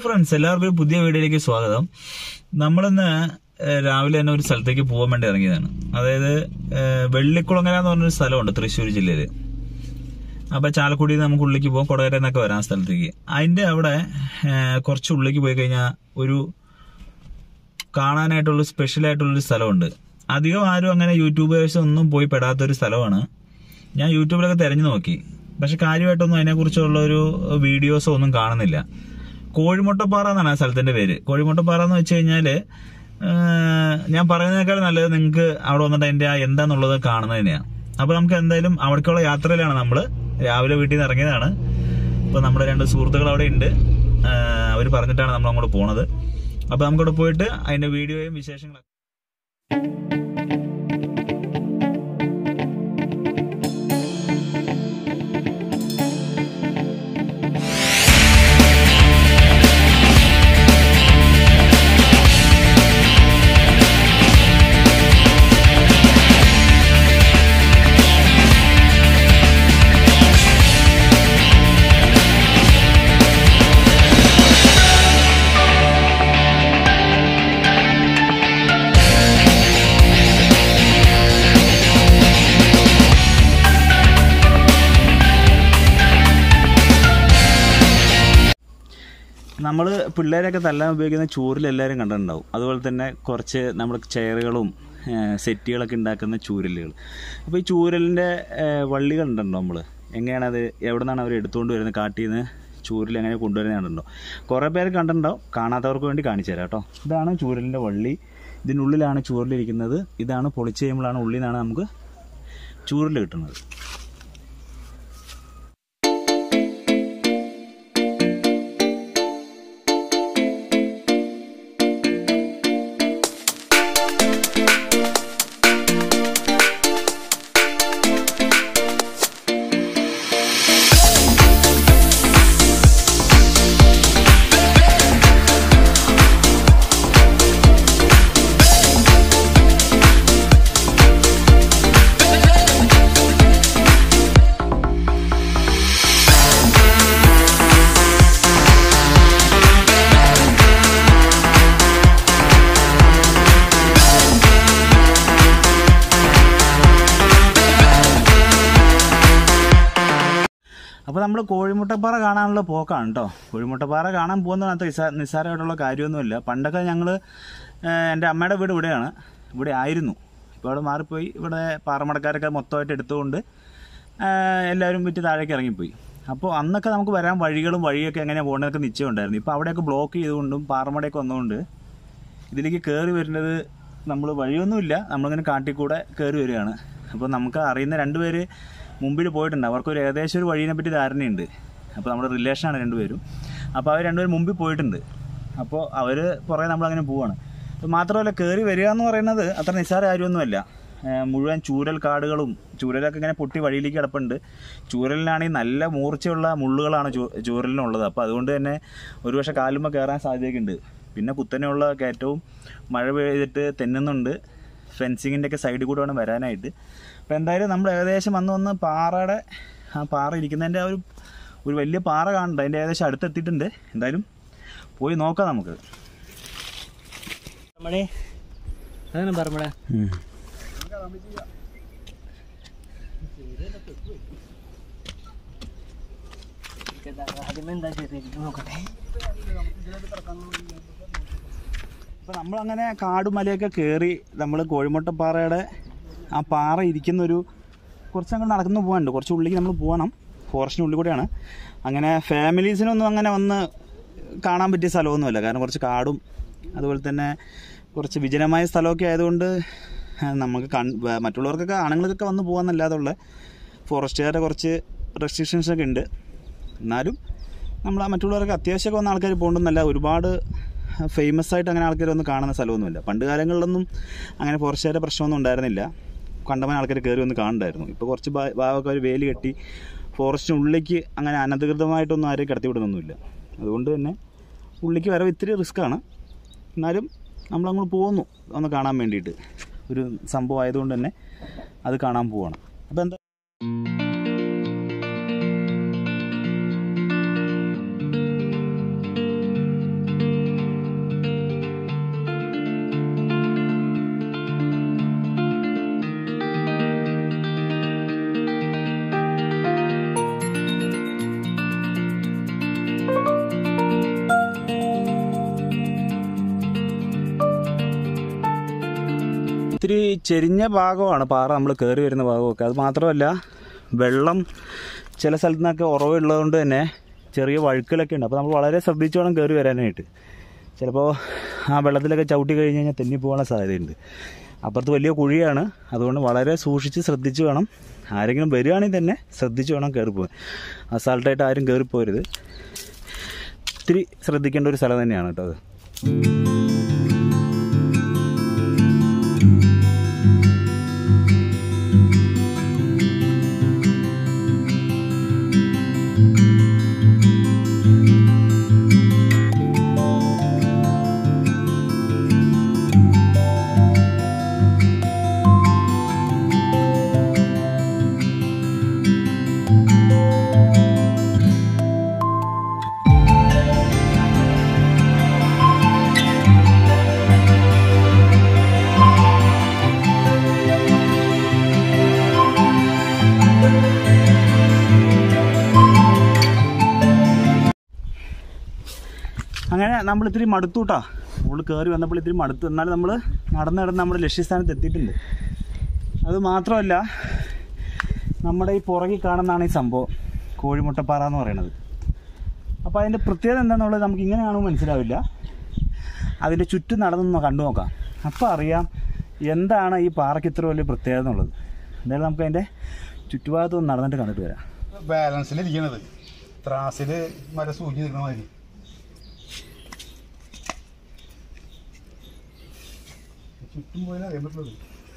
Friends എല്ലാവർക്കും ഒരു പുതിയ വീഡിയോയിലേക്ക് സ്വാഗതം നമ്മളിന്ന് ഏഹ്, രാവിലെ തന്നെ ഒരു സ്ഥലത്തേക്ക് പോകാൻ വേണ്ടി ഇറങ്ങിയതാണ് അതായത് ഏഹ്, വെള്ളിക്കുളങ്ങര എന്ന് പറഞ്ഞൊരു സ്ഥലമുണ്ട് തൃശ്ശൂർ ജില്ലയിൽ അപ്പൊ ചാലക്കുടിയിൽ നിന്ന് നമുക്ക് ഉള്ളിലേക്ക് പോകാം കൊടകര എന്നൊക്കെ വരാം ആ സ്ഥലത്തേക്ക് അതിന്റെ അവിടെ ഏഹ്, കുറച്ച് ഉള്ളിലേക്ക് പോയി കഴിഞ്ഞാൽ ഒരു കാണാനായിട്ടുള്ള സ്പെഷ്യൽ ആയിട്ടുള്ളൊരു സ്ഥലമുണ്ട് അധികം ആരും അങ്ങനെ യൂട്യൂബേഴ്സ് ഒന്നും പോയി പെടാത്തൊരു സ്ഥലമാണ് ഞാൻ യൂട്യൂബിലൊക്കെ തിരഞ്ഞു നോക്കി പക്ഷെ കാര്യമായിട്ടൊന്നും അതിനെക്കുറിച്ചുള്ള ഒരു വീഡിയോസോ ഒന്നും കാണുന്നില്ല കോഴിമുട്ടപ്പാറ എന്നാണ് ആ സ്ഥലത്തിന്റെ പേര് കോഴിമുട്ടപ്പാറ എന്ന് വെച്ച് കഴിഞ്ഞാല് ഏഹ്, ഞാൻ പറയുന്നതിനേക്കാൾ നല്ലത് നിങ്ങൾക്ക് അവിടെ വന്നിട്ട് അതിന്റെ ആ എന്താന്നുള്ളത് കാണുന്നത് തന്നെയാണ് അപ്പൊ നമുക്ക് എന്തായാലും അവിടേക്കുള്ള യാത്രയിലാണ് നമ്മൾ രാവിലെ വീട്ടിൽ നിന്ന് ഇറങ്ങിയതാണ് അപ്പൊ നമ്മുടെ രണ്ട് സുഹൃത്തുക്കൾ അവിടെ ഉണ്ട് അവർ പറഞ്ഞിട്ടാണ് നമ്മൾ അങ്ങോട്ട് പോണത് അപ്പൊ നമുക്കവിടെ പോയിട്ട് അതിന്റെ വീഡിയോയും വിശേഷങ്ങളും നമ്മൾ പിള്ളേരൊക്കെ തല്ലാൻ ഉപയോഗിക്കുന്ന ചൂരിൽ എല്ലാവരും കണ്ടിട്ടുണ്ടാവും അതുപോലെ തന്നെ കുറച്ച് നമ്മൾ ചെയറുകളും സെറ്റുകളൊക്കെ ഉണ്ടാക്കുന്ന ചൂരലുകൾ അപ്പോൾ ഈ ചൂരലിൻ്റെ വള്ളികൾ ഉണ്ടല്ലോ നമ്മൾ എങ്ങനെയാണ് അത് എവിടെ നിന്നാണ് അവർ എടുത്തുകൊണ്ട് വരുന്നത് കാട്ടിൽ നിന്ന് ചൂരിൽ എങ്ങനെ കൊണ്ടുവരുന്നതുണ്ടോ കുറേ പേര് കണ്ടിട്ടുണ്ടാവും കാണാത്തവർക്ക് വേണ്ടി കാണിച്ചു തരാം കേട്ടോ ഇതാണ് ചൂരലിൻ്റെ വള്ളി ഇതിനുള്ളിലാണ് ചൂരലിരിക്കുന്നത് ഇതാണ് പൊളിച്ച് കഴിയുമ്പോഴാണ് ഉള്ളിൽ നിന്നാണ് നമുക്ക് ചൂരൽ കിട്ടുന്നത് അപ്പോൾ നമ്മൾ കോഴിമുട്ടപ്പാറ കാണാനുള്ള പോക്കാണ് കേട്ടോ കോഴിമുട്ടപ്പാറ കാണാൻ പോകുന്നത് അത്ര നിസ്സാ നിസ്സാരമായിട്ടുള്ള കാര്യമൊന്നുമില്ല പണ്ടൊക്കെ ഞങ്ങൾ എൻ്റെ അമ്മയുടെ വീട് ഇവിടെയാണ് ഇവിടെ ആയിരുന്നു ഇപ്പോൾ അവിടെ മാറിപ്പോയി ഇവിടെ പാറമടക്കാരൊക്കെ മൊത്തമായിട്ട് എടുത്തുകൊണ്ട് ആ, എല്ലാവരും വിറ്റ് താഴേക്ക് ഇറങ്ങിപ്പോയി അപ്പോൾ അന്നൊക്കെ നമുക്ക് വരാൻ വഴികളും വഴിയൊക്കെ എങ്ങനെയാണ് പോകേണ്ടതൊക്കെ നിശ്ചയം ഉണ്ടായിരുന്നു ഇപ്പോൾ അവിടെയൊക്കെ ബ്ലോക്ക് ചെയ്തുകൊണ്ടും പാറമടയൊക്കെ വന്നുകൊണ്ട് ഇതിലേക്ക് കയറി വരുന്നത് നമ്മൾ വഴിയൊന്നുമില്ല നമ്മളിങ്ങനെ കാട്ടിക്കൂടെ കയറി വരികയാണ് അപ്പോൾ നമുക്ക് അറിയുന്ന രണ്ടുപേര് മുമ്പിൽ പോയിട്ടുണ്ട് അവർക്കൊരു ഏകദേശം ഒരു വഴീനെ പറ്റി ധാരണയുണ്ട് അപ്പോൾ നമ്മുടെ റിലേഷനാണ് രണ്ടുപേരും അപ്പോൾ അവർ രണ്ടുപേരും മുമ്പിൽ പോയിട്ടുണ്ട് അപ്പോൾ അവർ പുറകെ നമ്മളങ്ങനെ പോവാണ് അപ്പോൾ മാത്രമല്ല കയറി വരിക എന്ന് പറയുന്നത് അത്ര നിസ്സാര കാര്യമൊന്നുമല്ല ഏഹ് മുഴുവൻ ചൂരൽ കാടുകളും ചൂരലൊക്കെ ഇങ്ങനെ പൊട്ടി വഴിയിലേക്ക് കിടപ്പുണ്ട് ചൂരലിനാണെങ്കിൽ നല്ല മൂർച്ചയുള്ള മുള്ളുകളാണ് ചൂ ചൂരലിനുള്ളത് അപ്പോൾ അതുകൊണ്ട് തന്നെ ഒരുപക്ഷെ കാലുമ്പോൾ കയറാൻ സാധ്യതയൊക്കെ പിന്നെ കുത്തനെയുള്ള കയറ്റവും മഴ പെയ്തിട്ട് തെന്നുന്നുണ്ട് ഫെൻസിങ്ങിൻ്റെ ഒക്കെ സൈഡിൽ കൂടെ വേണം വരാനായിട്ട് അപ്പോൾ എന്തായാലും നമ്മൾ ഏകദേശം വന്ന് വന്ന് പാറയുടെ ആ പാറ ഇരിക്കുന്നതിൻ്റെ ആ ഒരു ഒരു വലിയ പാറ കാണുന്നുണ്ട് അതിൻ്റെ ഏകദേശം അടുത്തെത്തിയിട്ടുണ്ട് എന്തായാലും പോയി നോക്കാം നമുക്ക് നമ്മളെ അതാണ് പറമ്പട ആദ്യമേ എന്താ ചെയ്തത് നോക്കട്ടെ അപ്പോൾ നമ്മളങ്ങനെ കാടും മലയൊക്കെ കയറി നമ്മൾ കോഴിമുട്ടപ്പാറയുടെ ആ പാറ ഇരിക്കുന്നൊരു കുറച്ച് അങ്ങോട്ട് നടക്കുന്നു പോകാനുണ്ട് കുറച്ച് ഉള്ളിലേക്ക് നമ്മൾ പോകണം ഫോറസ്റ്റിൻ്റെ ഉള്ളിൽ കൂടെയാണ് അങ്ങനെ ഫാമിലീസിനൊന്നും അങ്ങനെ വന്ന് കാണാൻ പറ്റിയ സ്ഥലമൊന്നുമല്ല കാരണം കുറച്ച് കാടും അതുപോലെ തന്നെ കുറച്ച് വിജനമായ സ്ഥലമൊക്കെ ആയതുകൊണ്ട് നമുക്ക് കൺ മറ്റുള്ളവർക്കൊക്കെ ആണുങ്ങൾക്കൊക്കെ വന്ന് പോകാമെന്നല്ലാതെ ഉള്ള ഫോറസ്റ്റുകാരുടെ കുറച്ച് റെസ്ട്രിക്ഷൻസ് ഒക്കെ ഉണ്ട് എന്നാലും നമ്മൾ ആ മറ്റുള്ളവർക്ക് അത്യാവശ്യമൊക്കെ വന്ന ആൾക്കാർ പോകണമെന്നല്ല ഒരുപാട് ഫേമസ് ആയിട്ട് അങ്ങനെ ആൾക്കാർ വന്ന് കാണുന്ന സ്ഥലമൊന്നുമില്ല പണ്ട് കാലങ്ങളിലൊന്നും അങ്ങനെ ഫോറസ്റ്റുകാരുടെ പ്രശ്നമൊന്നും ഉണ്ടായിരുന്നില്ല കണ്ടമാൻ ആൾക്കാർ കയറി വന്ന് കാണുന്നുണ്ടായിരുന്നു ഇപ്പോൾ കുറച്ച് ഭാ- ഭാഗമൊക്കെ അവർ വേലി കെട്ടി ഫോറസ്റ്റിനുള്ളിലേക്ക് അങ്ങനെ അനധികൃതമായിട്ടൊന്നും ആരെയും കടത്തി വിടുന്നൊന്നുമില്ല അതുകൊണ്ട് തന്നെ ഉള്ളിലേക്ക് വരവ് ഇത്തിരി റിസ്ക്കാണ് എന്നാലും നമ്മളങ്ങോട്ട് പോകുന്നു ഒന്ന് കാണാൻ വേണ്ടിയിട്ട് ഒരു സംഭവം ആയതുകൊണ്ട് തന്നെ അത് കാണാൻ പോവാണ് അപ്പോൾ എന്താ ഇത്തിരി ചെരിഞ്ഞ ഭാഗമാണ് പാറ നമ്മൾ കയറി വരുന്ന ഭാഗമൊക്കെ അത് മാത്രമല്ല വെള്ളം ചില സ്ഥലത്തു നിന്നൊക്കെ ഉറവുള്ളതുകൊണ്ട് തന്നെ ചെറിയ വഴുക്കലൊക്കെ ഉണ്ട് അപ്പോൾ നമ്മൾ വളരെ ശ്രദ്ധിച്ച് വേണം കയറി വരാനായിട്ട് ചിലപ്പോൾ ആ വെള്ളത്തിലൊക്കെ ചവിട്ടി കഴിഞ്ഞ് കഴിഞ്ഞാൽ തെന്നി പോകാനുള്ള സാധ്യതയുണ്ട് അപ്പുറത്ത് വലിയ കുഴിയാണ് അതുകൊണ്ട് വളരെ സൂക്ഷിച്ച് ശ്രദ്ധിച്ച് വേണം ആരെങ്കിലും വരികയാണെങ്കിൽ തന്നെ ശ്രദ്ധിച്ച് വേണം കയറി പോകാൻ അസാൾട്ടായിട്ട് ആരും കയറി പോരുത് ഇത്തിരി ശ്രദ്ധിക്കേണ്ട ഒരു സ്ഥലം തന്നെയാണ് കേട്ടോ അത് അങ്ങനെ നമ്മൾ ഇത്തിരി മടുത്തു കേട്ടോ മുകളിൽ കയറി വന്നപ്പോൾ ഇത്തിരി മടുത്തു എന്നാലും നമ്മൾ നടന്ന് നടന്ന് നമ്മുടെ ലക്ഷ്യസ്ഥാനത്ത് എത്തിയിട്ടുണ്ട് അത് മാത്രമല്ല നമ്മുടെ ഈ പുറകിൽ കാണുന്നതാണ് ഈ സംഭവം കോഴിമുട്ടപ്പാറ എന്ന് പറയുന്നത് അപ്പോൾ അതിൻ്റെ പ്രത്യേകത എന്താണെന്നുള്ളത് നമുക്ക് ഇങ്ങനെ കാണുമ്പോൾ മനസ്സിലാവില്ല അതിൻ്റെ ചുറ്റും നടന്നൊന്ന് കണ്ടു നോക്കാം അപ്പോൾ അറിയാം എന്താണ് ഈ പാറയ്ക്ക് ഇത്ര വലിയ പ്രത്യേകത എന്നുള്ളത് എന്തായാലും നമുക്ക് അതിൻ്റെ ചുറ്റുഭാഗത്തൊന്ന് നടന്നിട്ട് കണ്ടിട്ട് വരാം ബാലൻസിലിരിക്കണത് ത്രാസില് മര സൂചി നിൽക്കണ മാതിരി ചുറ്റും പോയാൽ അറിയാൻ പറ്റുള്ളൂ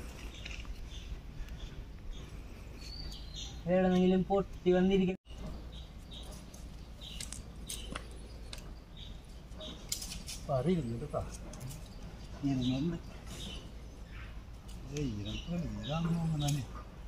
എവിടെന്നെങ്കിലും പൊട്ടി വന്നിരിക്കും അറിയില്ല കേട്ടോ ഇരുന്നുണ്ട് ഏയ് ഇതാണെന്ന് തോന്നുന്നു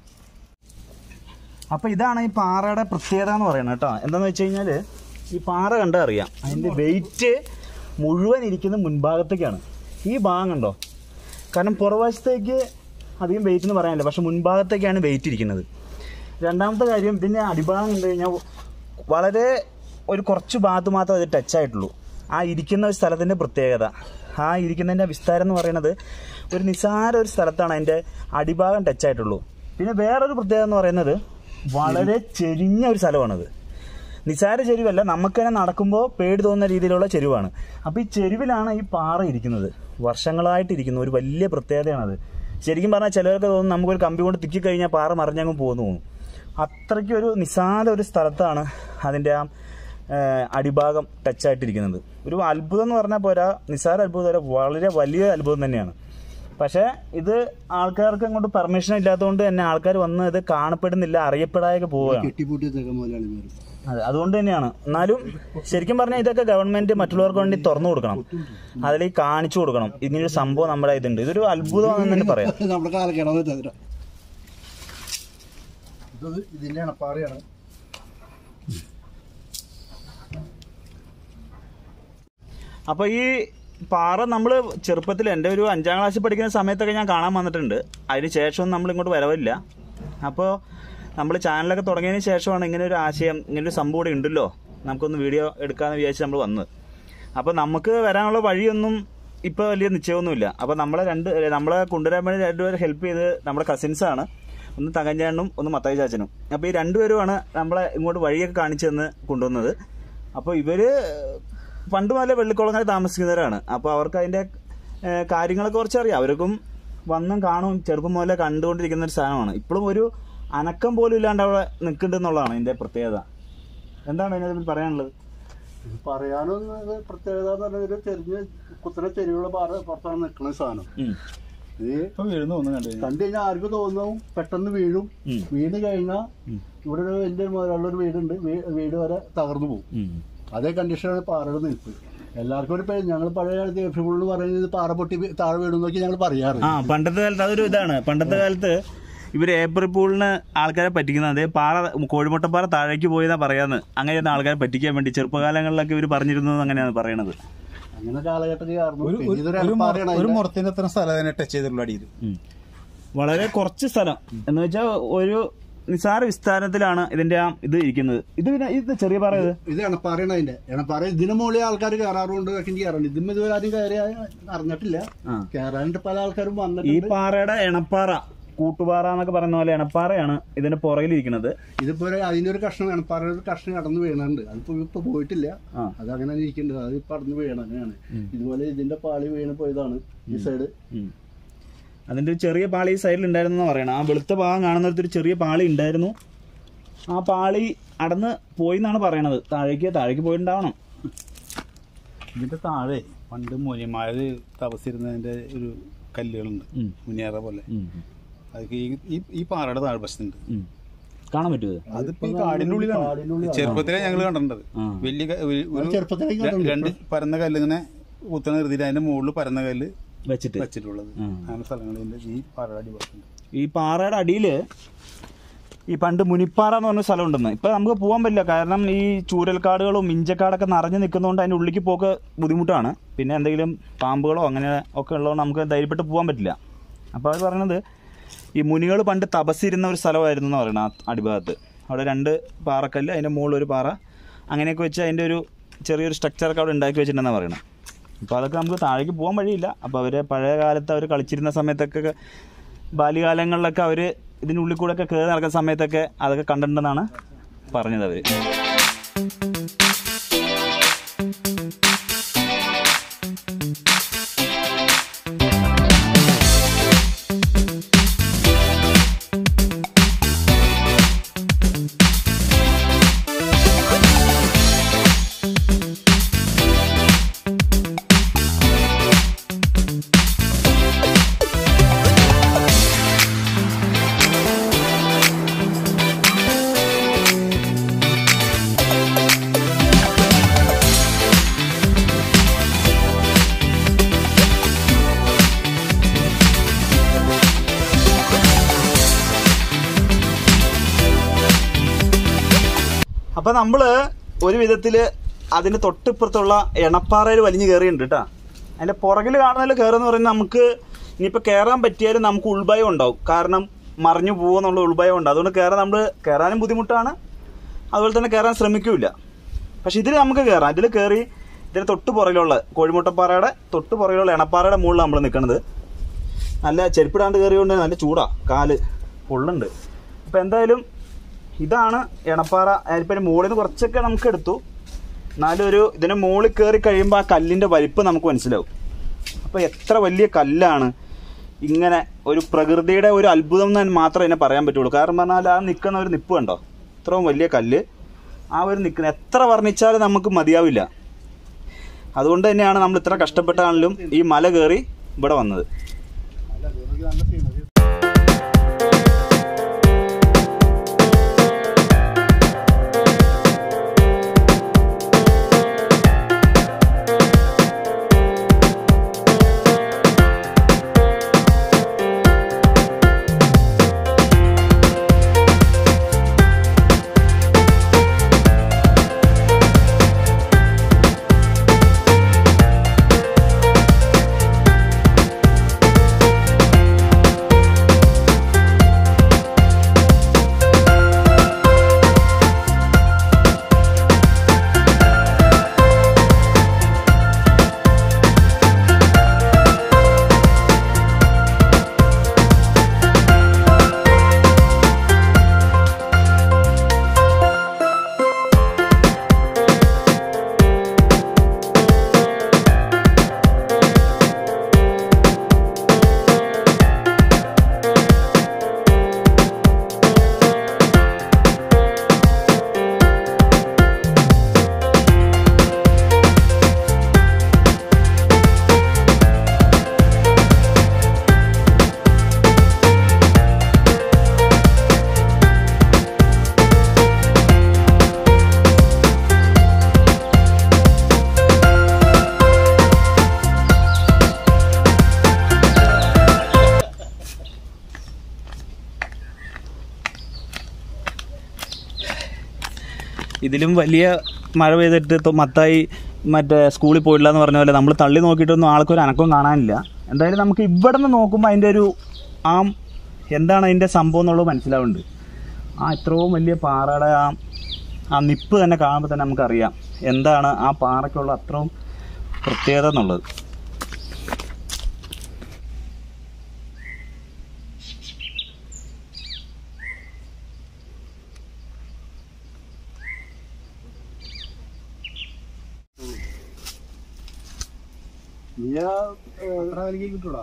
അപ്പോൾ ഇതാണ് ഈ പാറയുടെ പ്രത്യേകത എന്ന് പറയുന്നത് കേട്ടോ എന്താണെന്ന് വെച്ച് കഴിഞ്ഞാൽ ഈ പാറ കണ്ടാൽ അറിയാം അതിൻ്റെ വെയിറ്റ് മുഴുവൻ ഇരിക്കുന്നത് മുൻഭാഗത്തേക്കാണ് ഈ ഭാഗം കണ്ടോ കാരണം പുറവശത്തേക്ക് അധികം വെയിറ്റ് എന്ന് പറയാനില്ല പക്ഷെ മുൻഭാഗത്തേക്കാണ് വെയിറ്റ് ഇരിക്കുന്നത് രണ്ടാമത്തെ കാര്യം ഇതിൻ്റെ അടിഭാഗം കണ്ടു കഴിഞ്ഞാൽ വളരെ ഒരു കുറച്ച് ഭാഗത്ത് മാത്രമേ അത് ടച്ച് ആയിട്ടുള്ളൂ ആ ഇരിക്കുന്ന ഒരു സ്ഥലത്തിൻ്റെ പ്രത്യേകത ആ ഇരിക്കുന്നതിൻ്റെ വിസ്താരം എന്ന് പറയുന്നത് ഒരു നിസ്സാര ഒരു സ്ഥലത്താണ് അതിൻ്റെ അടിഭാഗം ടച്ച് ആയിട്ടുള്ളൂ പിന്നെ വേറൊരു പ്രത്യേകത എന്ന് പറയുന്നത് വളരെ ചെരിഞ്ഞ ഒരു സ്ഥലമാണത് നിസാര ചെരുവല്ല നമുക്ക് തന്നെ നടക്കുമ്പോൾ പേടി തോന്നുന്ന രീതിയിലുള്ള ചെരുവാണ് അപ്പോൾ ഈ ചെരുവിലാണ് ഈ പാറ ഇരിക്കുന്നത് വർഷങ്ങളായിട്ട് ഇരിക്കുന്ന ഒരു വലിയ പ്രത്യേകതയാണത് ശരിക്കും പറഞ്ഞാൽ ചിലർക്ക് തോന്നും നമുക്കൊരു കമ്പി കൊണ്ട് തിക്കി കഴിഞ്ഞാൽ പാറ മറിഞ്ഞങ്ങ് പോകുന്നു തോന്നും അത്രയ്ക്ക് ഒരു നിസാര ഒരു സ്ഥലത്താണ് അതിൻ്റെ ആ ഏഹ്, അടിഭാഗം ടച്ചായിട്ടിരിക്കുന്നത് ഒരു അത്ഭുതം എന്ന് പറഞ്ഞാൽ പോരാ നിസാര അത്ഭുതം അല്ല വളരെ വലിയ അത്ഭുതം തന്നെയാണ് പക്ഷേ ഇത് ആൾക്കാർക്ക് അങ്ങോട്ട് പെർമിഷൻ ഇല്ലാത്തതുകൊണ്ട് തന്നെ ആൾക്കാർ വന്ന് ഇത് കാണപ്പെടുന്നില്ല അറിയപ്പെടാതെ പോവുകയാണ് കെട്ടിപ്പൂട്ടി തേക്കാൻ മുതലാണ് പേര് അതെ അതുകൊണ്ട് തന്നെയാണ് എന്നാലും ശരിക്കും പറഞ്ഞാൽ ഇതൊക്കെ ഗവൺമെന്റ് മറ്റുള്ളവർക്ക് വേണ്ടി തുറന്നു കൊടുക്കണം അതിലേക്ക് കാണിച്ചു കൊടുക്കണം ഇങ്ങനൊരു സംഭവം നമ്മുടെ ഇതുണ്ട് ഇതൊരു അത്ഭുതമാണെന്ന് തന്നെ പറയാം നമ്മുടെ കാലക്കേടാന്ന് വെച്ചാൽ ഇത് ഇതിന്റെ അണപ്പാറയാണ് അപ്പോൾ ഈ പാറ നമ്മൾ ചെറുപ്പത്തിൽ എൻ്റെ ഒരു അഞ്ചാം ക്ലാസ്സിൽ പഠിക്കുന്ന സമയത്തൊക്കെ ഞാൻ കാണാൻ വന്നിട്ടുണ്ട് അതിന് ശേഷമൊന്നും നമ്മൾ ഇങ്ങോട്ട് വരവില്ല അപ്പോൾ നമ്മൾ ചാനലൊക്കെ തുടങ്ങിയതിന് ശേഷമാണ് ഇങ്ങനെ ഒരു ആശയം ഇങ്ങനെ ഒരു സംഭവം ഇവിടെ ഉണ്ടല്ലോ നമുക്കൊന്ന് വീഡിയോ എടുക്കാമെന്ന് വിചാരിച്ച് നമ്മൾ വന്നത് അപ്പോൾ നമുക്ക് വരാനുള്ള വഴിയൊന്നും ഇപ്പോൾ വലിയ നിശ്ചയമൊന്നുമില്ല അപ്പോൾ നമ്മളെ രണ്ട് നമ്മളെ കൊണ്ടുവരാൻ വേണ്ടി രണ്ടുപേരും ഹെൽപ്പ് ചെയ്ത് നമ്മുടെ കസിൻസാണ് ഒന്ന് തകഞ്ചാനും ഒന്ന് മത്തായി ചാച്ചനും അപ്പോൾ ഈ രണ്ടുപേരുമാണ് നമ്മളെ ഇങ്ങോട്ട് വഴിയൊക്കെ കാണിച്ചു തന്ന് കൊണ്ടുവന്നത് അപ്പോൾ ഇവര് പണ്ട് മുതലേ വെള്ളിക്കുളങ്ങര താമസിക്കുന്നവരാണ് അപ്പോൾ അവർക്ക് അതിൻ്റെ ഏഹ്, കാര്യങ്ങളൊക്കെ കുറച്ച് അറിയാം അവർക്കും വന്നും കാണും ചെറുപ്പം മുതലേ കണ്ടുകൊണ്ടിരിക്കുന്ന ഒരു സാധനമാണ് ഇപ്പോഴും ഒരു അനക്കം പോലും ഇല്ലാണ്ട് അവിടെ നിൽക്കുന്നുണ്ടെന്നുള്ളതാണ് ഇതിൻ്റെ പ്രത്യേകത എന്താണ് അതിനകത്ത് പറയാനുള്ളത് ഇത് പറയാനൊന്നും പ്രത്യേകത എന്ന് പറഞ്ഞാൽ ഒരു ചെറിയ കുത്തനെ ചെരിവുള്ള പാറ പുറത്താണ് നിൽക്കുന്ന സാധനം ഉം. ഇത് ഇപ്പൊ വീഴുന്നു തോന്നുന്നു കണ്ടു കഴിഞ്ഞാൽ. കണ്ടു കഴിഞ്ഞാൽ ആർക്കും തോന്നും പെട്ടെന്ന് വീഴും ഉം. വീണ് കഴിഞ്ഞാൽ ഉം. ഇവിടെ ഒരു വലിയ മുതലുള്ള ഒരു വീടുണ്ട് വീ- വീട് വരെ തകർന്നു പോകും ഉം. അതേ കണ്ടീഷനാണ് പാറയുടെ നിൽപ്പ് എല്ലാവർക്കും ഒരു പേര് ഞങ്ങൾ പഴയ കാലത്ത് എഫ് ഫുള്ള് പറയുന്നത് പാറ പൊട്ടി വീ- താഴെ വീടും നോക്കി ഞങ്ങൾ പറയാറ് ആ പണ്ടത്തെ കാലത്ത് അതൊരു ഇതാണ് പണ്ടത്തെ കാലത്ത് ഇവർ ഏപ്രിൽ പൂളിന് ആൾക്കാരെ പറ്റിക്കുന്നത് അതേ പാറ കോഴിമുട്ടപ്പാറ താഴേക്ക് പോയതാ പറയാന്ന് അങ്ങനെയാണ് ആൾക്കാരെ പറ്റിക്കാൻ വേണ്ടി ചെറുപ്പകാലങ്ങളിലൊക്കെ ഇവർ പറഞ്ഞിരുന്നു അങ്ങനെയാണ് പറയണത് അങ്ങനെ കാലഘട്ടത്തിലായിരുന്നു ഒരു പിന്നെ ഒരു- ഇതൊരു ഒരു മുറ- പാറയാണ് ഒരു അതിന്റെ- മുറത്തിന്റെ അത്ര സ്ഥലം തന്നെ ടച്ച് ചെയ്തിട്ടുള്ള അടിയിൽ ഉം. വളരെ കുറച്ച് സ്ഥലം എന്ന് വെച്ചാൽ ഒരു നിസാര വിസ്താരത്തിലാണ് ഇതിന്റെ ആ ഇത് ഇരിക്കുന്നത് ഇത് പിന്നെ ഇത് ചെറിയ പാറ ഇത് ഇത് എണപ്പാറയാണ് അതിന്റെ എണപ്പാറ ഇതിന് മുകളിൽ ആൾക്കാർ കയറാറുണ്ട് ഒക്കെ കയറാറുണ്ട് ഇതും ഇതുവരെ ആരും കയറി അറിഞ്ഞിട്ടില്ല ആ. കയറാനായിട്ട് പല ആൾക്കാരും ഈ വന്നിട്ടുണ്ട് പാറയുടെ എണപ്പാറ കൂട്ടുപാറ എന്നൊക്കെ പറയുന്ന പോലെ എണപ്പാറയാണ് ഇതിന്റെ പുറകിലിരിക്കുന്നത് ഇതിപ്പോ ഒരു അതിന്റെ ഒരു കഷ്ണം എണപ്പാറ ഒരു കഷ്ണം കടന്നു വീണുണ്ട് അതിപ്പോ ഇപ്പൊ പോയിട്ടില്ല ആ. അത് അങ്ങനെ തന്നെ ഇരിക്കുന്നുണ്ട് അത് ഇപ്പൊ കടന്നു വീണതാണ് ഇതുപോലെ ഇതിന്റെ പാളി വീണ് പോയതാണ് ഈ സൈഡ് ഉം. അതിന്റെ ഒരു ചെറിയ പാളി ഈ സൈഡിൽ ഉണ്ടായിരുന്നു പറയണം ആ വെളുത്ത ഭാഗം കാണുന്നിടത്ത് ഒരു ചെറിയ പാളി ഉണ്ടായിരുന്നു ആ പാളി അടന്ന് പോയി എന്നാണ് പറയണത് താഴേക്ക് താഴേക്ക് പോയിട്ടുണ്ടാവണം ഇതിന്റെ താഴെ പണ്ട് മുനിമാര് തപസിരുന്നതിന്റെ ഒരു കല്ലുകളുണ്ട് ഉം. മുനിയറ പോലെ ഉം. അതൊക്കെ ഈ ഈ ഈ പാറയുടെ താഴ്വശത്തുണ്ട് ഉം. കാണാൻ പറ്റുമോ ഇത്? അതിപ്പോ ഈ കാടിന്റെ ഉള്ളിലാണ് കാടിനുള്ളിലാണ്. ചെറുപ്പത്തിലെ ഞങ്ങൾ കണ്ടിട്ടുണ്ട് ആ. വലിയ ക- ഒരു- ഒരു ചെറുപ്പത്തിലേക്ക് ര- കണ്ടിട്ടുണ്ട്. രണ്ട് പരന്ന കല്ല് ഇങ്ങനെ കുത്തണ നിർത്തിയിട്ട് അതിന്റെ മുകളിൽ പരന്ന കല്ല് വെച്ചിട്ട് വെച്ചിട്ടുള്ളത് ആ. അങ്ങനെ സ്ഥലങ്ങളിൽ ഈ പാറയുടെ അടിഭാഗത്തുണ്ട് ഈ പാറയുടെ അടിയിൽ ഈ പണ്ട് മുനിപ്പാറ എന്ന് പറഞ്ഞ സ്ഥലം ഉണ്ടെന്ന് ഇപ്പൊ നമുക്ക് പോകാൻ പറ്റില്ല കാരണം ഈ ചൂരൽക്കാടുകളും ഇഞ്ചക്കാടൊക്കെ നിറഞ്ഞു നിൽക്കുന്നതുകൊണ്ട് അതിന്റെ ഉള്ളിലേക്ക് പോക്ക് ബുദ്ധിമുട്ടാണ് പിന്നെ എന്തെങ്കിലും പാമ്പുകളോ അങ്ങനെ ഒക്കെ ഉള്ളതുകൊണ്ട് നമുക്ക് ധൈര്യപ്പെട്ട് പോകാൻ പറ്റില്ല അപ്പോൾ അവർ പറയുന്നത് ഈ മുനികൾ പണ്ട് തപസ്സിരുന്ന ഒരു സ്ഥലമായിരുന്നു എന്ന് പറയുന്നത് ആ അടിഭാഗത്ത് അവിടെ രണ്ട് പാറക്കല്ല് അതിൻ്റെ മുകളിൽ ഒരു പാറ അങ്ങനെയൊക്കെ വെച്ച് അതിൻ്റെ ഒരു ചെറിയൊരു സ്ട്രക്ചറൊക്കെ അവിടെ ഉണ്ടാക്കി വെച്ചിട്ടുണ്ടെന്നാണ് പറയുന്നത് അപ്പോൾ അതൊക്കെ നമുക്ക് താഴേക്ക് പോകാൻ വഴിയില്ല അപ്പോൾ അവർ പഴയ കാലത്ത് അവർ കളിച്ചിരുന്ന സമയത്തൊക്കെ ബാല്യകാലങ്ങളിലൊക്കെ അവർ ഇതിൻ്റെ ഉള്ളിൽ കൂടെ ഒക്കെ കയറി നടക്കുന്ന സമയത്തൊക്കെ അതൊക്കെ കണ്ടിട്ടുണ്ടെന്നാണ് പറഞ്ഞത് അവർ അപ്പൊ നമ്മള് ഒരു വിധത്തില് അതിന് തൊട്ടിപ്പുറത്തുള്ള എണപ്പാറയിൽ വലിഞ്ഞു കയറിയിട്ടുണ്ട് കേട്ടാ അതിന്റെ പുറകിൽ കാണുന്നതിൽ കയറുന്ന പറയുന്നത് നമുക്ക് ഇനിയിപ്പോ കയറാൻ പറ്റിയാലും നമുക്ക് ഉൾഭയം ഉണ്ടാവും കാരണം മറിഞ്ഞു പോകുന്നുള്ള ഉൾഭയം ഉണ്ട് അതുകൊണ്ട് കയറാൻ നമ്മൾ കയറാനും ബുദ്ധിമുട്ടാണ് അതുപോലെ തന്നെ കയറാൻ ശ്രമിക്കൂല പക്ഷെ ഇതിൽ നമുക്ക് കയറാം ഇതിൽ കയറി ഇതിന് തൊട്ട് പുറകിലുള്ള കോഴിമുട്ടപ്പാറയുടെ തൊട്ട് പുറകിലുള്ള എണപ്പാറയുടെ മുകളിൽ നമ്മൾ നിൽക്കുന്നത് നല്ല ചെരുപ്പിടാണ്ട് കയറിയോണ്ട് നല്ല ചൂടാ കാല് പൊള്ളുണ്ട് അപ്പം എന്തായാലും ഇതാണ് എണപ്പാറ അതിപ്പോൾ മുകളിൽ നിന്ന് കുറച്ചൊക്കെ നമുക്ക് എടുത്തു എന്നാലും ഒരു ഇതിന് മുകളിൽ കയറി കഴിയുമ്പോൾ ആ കല്ലിൻ്റെ വലിപ്പം നമുക്ക് മനസ്സിലാവും അപ്പോൾ എത്ര വലിയ കല്ലാണ് ഇങ്ങനെ ഒരു പ്രകൃതിയുടെ ഒരു അത്ഭുതം എന്ന് മാത്രമേ ഇതിനെ പറയാൻ പറ്റുള്ളൂ കാരണം പറഞ്ഞാൽ ആ നിൽക്കുന്ന ഒരു നിപ്പ് കണ്ടോ ഇത്രയും വലിയ കല്ല് ആ ഒരു നിൽക്കുന്ന എത്ര വർണ്ണിച്ചാലും നമുക്ക് മതിയാവില്ല അതുകൊണ്ട് തന്നെയാണ് നമ്മൾ ഇത്ര കഷ്ടപ്പെട്ടാണെങ്കിലും ഈ മല കയറി ഇവിടെ വന്നത് ഇതിലും വലിയ മഴ പെയ്തിട്ട് തൊ- മത്തായി മറ്റേ സ്കൂളിൽ പോയില്ല എന്ന് പറഞ്ഞ പോലെ നമ്മൾ തള്ളി നോക്കിയിട്ടൊന്നും ആൾക്കൊരു അനക്കവും കാണാനില്ല എന്തായാലും നമുക്ക് ഇവിടെ നിന്ന് നോക്കുമ്പോൾ അതിൻ്റെ ഒരു ആ എന്താണ് അതിൻ്റെ സംഭവം എന്നുള്ളത് മനസ്സിലാവുന്നുണ്ട് ആ ഇത്രയും വലിയ പാറയുടെ ആ ആ നിപ്പ് തന്നെ കാണുമ്പോൾ തന്നെ നമുക്കറിയാം എന്താണ് ആ പാറയ്ക്കുള്ള അത്രയും പ്രത്യേകത എന്നുള്ളത് നീ ആ, ഏ, കിട്ടൂടാ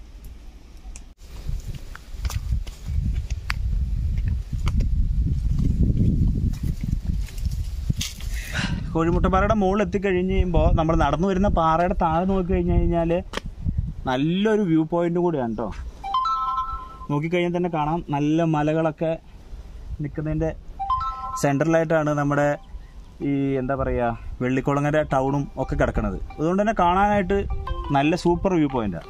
കോഴിമുട്ടപ്പാറയുടെ മുകളിൽ എത്തിക്കഴിഞ്ഞ് കഴിയുമ്പോൾ നമ്മൾ നടന്നു വരുന്ന പാറയുടെ താഴെ നോക്കി കഴിഞ്ഞ് കഴിഞ്ഞാൽ നല്ലൊരു വ്യൂ പോയിന്റ് കൂടിയാണ് കേട്ടോ നോക്കിക്കഴിഞ്ഞാൽ തന്നെ കാണാം നല്ല മലകളൊക്കെ നിൽക്കുന്നതിൻ്റെ സെൻട്രലായിട്ടാണ് നമ്മുടെ ഈ എന്താ പറയുക വെള്ളിക്കുളങ്ങര ടൗണും ഒക്കെ കിടക്കുന്നത് അതുകൊണ്ട് തന്നെ കാണാനായിട്ട് നല്ല സൂപ്പർ വ്യൂ പോയിന്റാണ്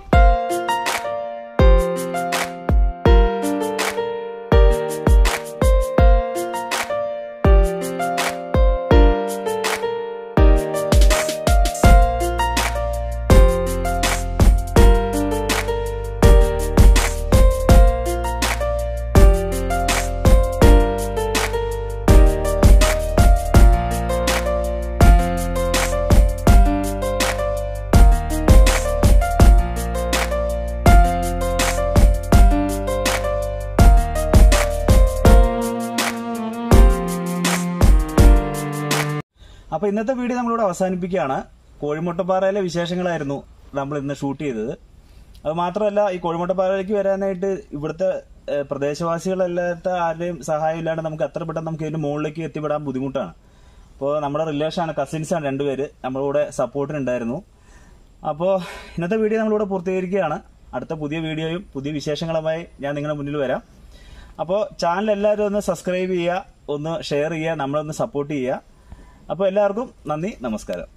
അപ്പോൾ ഇന്നത്തെ വീഡിയോ നമ്മളിവിടെ അവസാനിപ്പിക്കുകയാണ് കോഴിമുട്ടപ്പാറയിലെ വിശേഷങ്ങളായിരുന്നു നമ്മൾ ഇന്ന് ഷൂട്ട് ചെയ്തത് അത് മാത്രമല്ല ഈ കോഴിമുട്ടപ്പാറയിലേക്ക് വരാനായിട്ട് ഇവിടുത്തെ ഏഹ്, പ്രദേശവാസികളല്ലാത്ത ആരുടെയും സഹായം ഇല്ലാണ്ട് നമുക്ക് എത്ര പെട്ടെന്ന് നമുക്ക് ഇതിന്റെ മുകളിലേക്ക് എത്തിപ്പെടാൻ ബുദ്ധിമുട്ടാണ് അപ്പോൾ നമ്മുടെ റിലേഷനാണ് കസിൻസാണ് രണ്ടുപേര് നമ്മളിവിടെ സപ്പോർട്ടിനുണ്ടായിരുന്നു അപ്പോൾ ഇന്നത്തെ വീഡിയോ നമ്മളിവിടെ പൂർത്തീകരിക്കുകയാണ് അടുത്ത പുതിയ വീഡിയോയും പുതിയ വിശേഷങ്ങളുമായി ഞാൻ നിങ്ങളുടെ മുന്നിൽ വരാം അപ്പോൾ ചാനൽ എല്ലാവരും ഒന്ന് സബ്സ്ക്രൈബ് ചെയ്യുക ഒന്ന് ഷെയർ ചെയ്യുക നമ്മളൊന്ന് സപ്പോർട്ട് ചെയ്യുക അപ്പോൾ എല്ലാവർക്കും നന്ദി നമസ്കാരം